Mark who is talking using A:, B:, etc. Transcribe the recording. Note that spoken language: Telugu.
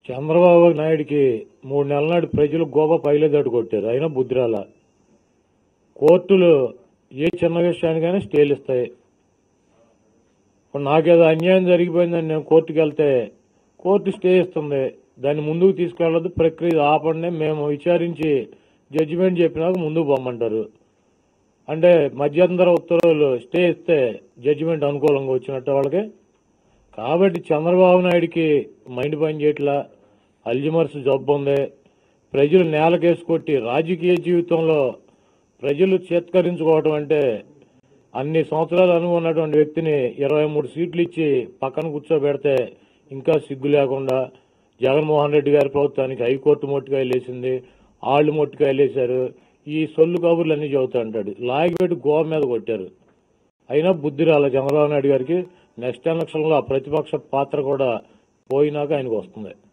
A: చంద్రబాబు నాయుడికి మూడు నెలల నాడు ప్రజలు గోప పైలేదాడు కొట్టారు అయినా బుద్ధిరాల కోర్టులు ఏ చిన్న విషయానికైనా స్టేలు ఇస్తాయి ఇప్పుడు నాకేదో అన్యాయం జరిగిపోయిందని నేను కోర్టుకి వెళ్తే కోర్టు స్టే ఇస్తుంది దాన్ని ముందుకు తీసుకెళ్ళదు ప్రక్రియ ఆపండి మేము విచారించి జడ్జిమెంట్ చెప్పినాక ముందుకు పొమ్మంటారు అంటే మధ్యంతర ఉత్తర్వులు స్టే ఇస్తే జడ్జిమెంట్ అనుకూలంగా వచ్చినట్టు వాళ్ళకి కాబట్టి చంద్రబాబు నాయుడికి మైండ్ పని చేయట్లా అల్జిమర్స్ జబ్బు ఉంది ప్రజలు నేలకేసి కొట్టి రాజకీయ జీవితంలో ప్రజలు చేత్కరించుకోవటం అంటే అన్ని సంవత్సరాలు అనుకున్నటువంటి వ్యక్తిని ఇరవై మూడు సీట్లు ఇచ్చి పక్కన కూర్చోబెడితే ఇంకా సిగ్గు లేకుండా జగన్మోహన్ రెడ్డి గారి ప్రభుత్వానికి హైకోర్టు మొట్టికాయలు వేసింది ఆళ్ళు మొట్టికాయలు వేశారు ఈ సొల్లు కబుర్లు అన్ని చెబుతా అంటాడు లాగిపెట్టి గోవ మీద కొట్టారు అయినా బుద్ధి రాలే చంద్రబాబు నాయుడు గారికి నెక్స్ట్ ఎలక్షన్ లో ఆ ప్రతిపక్ష పాత్ర కూడా పోయినాక ఆయనకు వస్తుంది